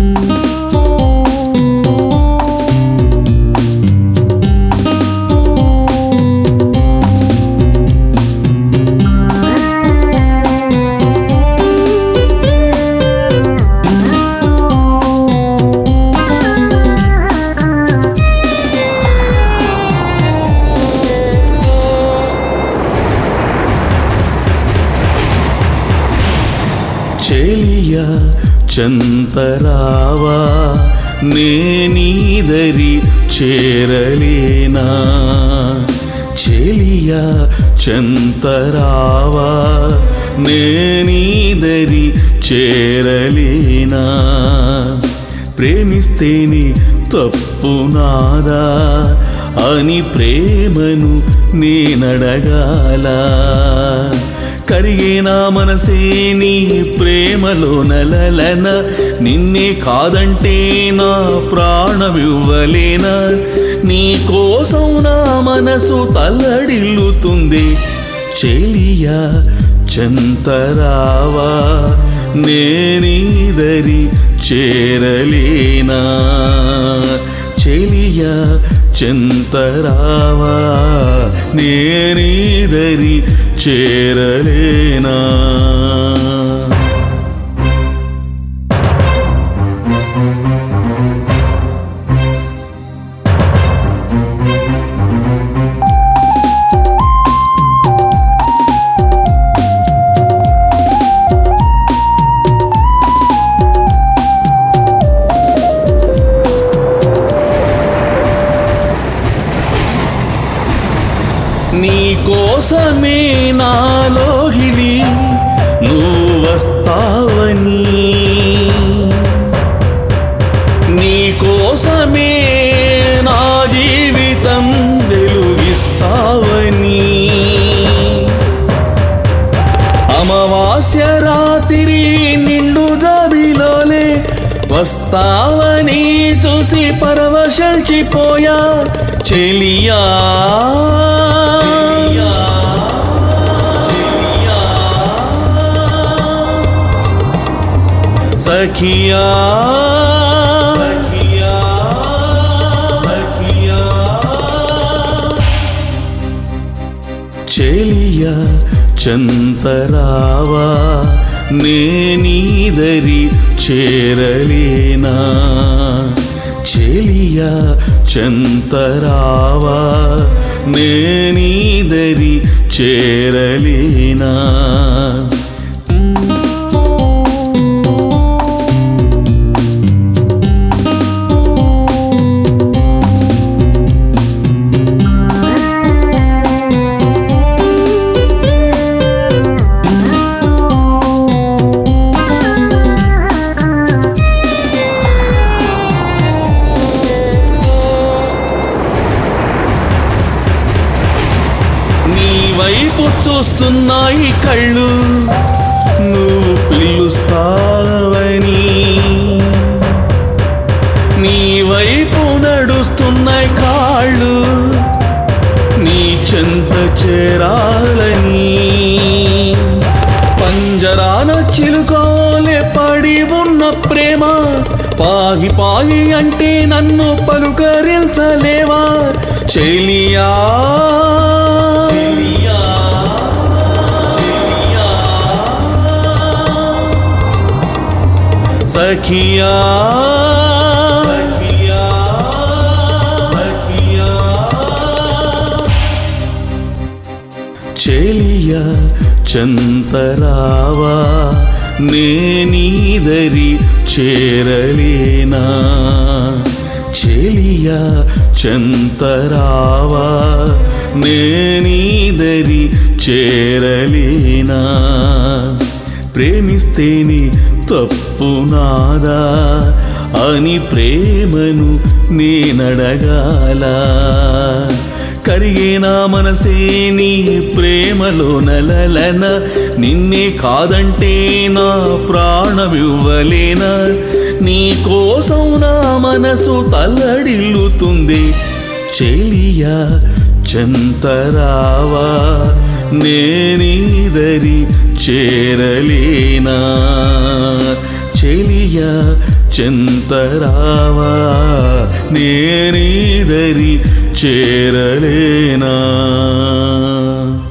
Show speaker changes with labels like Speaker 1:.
Speaker 1: చెలియ చంతరావా నేనీదరి చేరలేనా చెలియ చంతరావా నేనీదరి చేరలేనా ప్రేమిస్తేనే తప్పు నాదా అని ప్రేమను నేనడగాల కరిగే నా మనసే నీ ప్రేమలో నలలన నిన్నే కాదంటే నా ప్రాణమివ్వలేనా నీ కోసం నా మనసు తల్లడిల్లుతుంది చెలియా చంతరావా నేనీదరి చేరలేనా చెలియా చంతరావా నేనీదరి చేరలేనా నీ కోసమే నాలోగిలి నువ్వు వస్తావని నీ కోసమే నా జీవితం వెలుగిస్తావని అమావాస్య రాత్రి నిండు జాబిలోలే వస్తావని చూసి పరవశిపోయా చెలియా సఖియా సఖియా సఖియా చెలియ చంతరావా నేనీదరి చేరలేనా చెలియ చంతరావా నేనీదరి చేరలేనా నీ వైపు చూస్తున్నాయి కళ్ళు నువ్వు పిలుస్తావని నీ వైపు నడుస్తున్నాయి కాళ్ళు నీ చెంత చేరాలని పంజరాన చిలుకోలే పడి ఉన్న ప్రేమ పాగి పాగి అంటే నన్ను పలుకరించలేవా చెలియా చెలియా చెలియా సఖియా సఖియా సఖియా చెలియ చంతరావా నేనీదరి చేరలేనా చెలియ చంతరావా నేనీదరి చేరలేనా ప్రేమిస్తేనే తప్పు నాదా అని ప్రేమను నేనడగాల కరిగే నా మనసే నీ ప్రేమలో నలలన నిన్నే కాదంటే నా ప్రాణమివ్వలేనా నీ కోసం నా మనసు తల్లడిల్లుతుంది చెలియా చంతరావా నేనీదరి చేరలేనా చెలియా చెంతరావా నేనీదరి చేరలేనా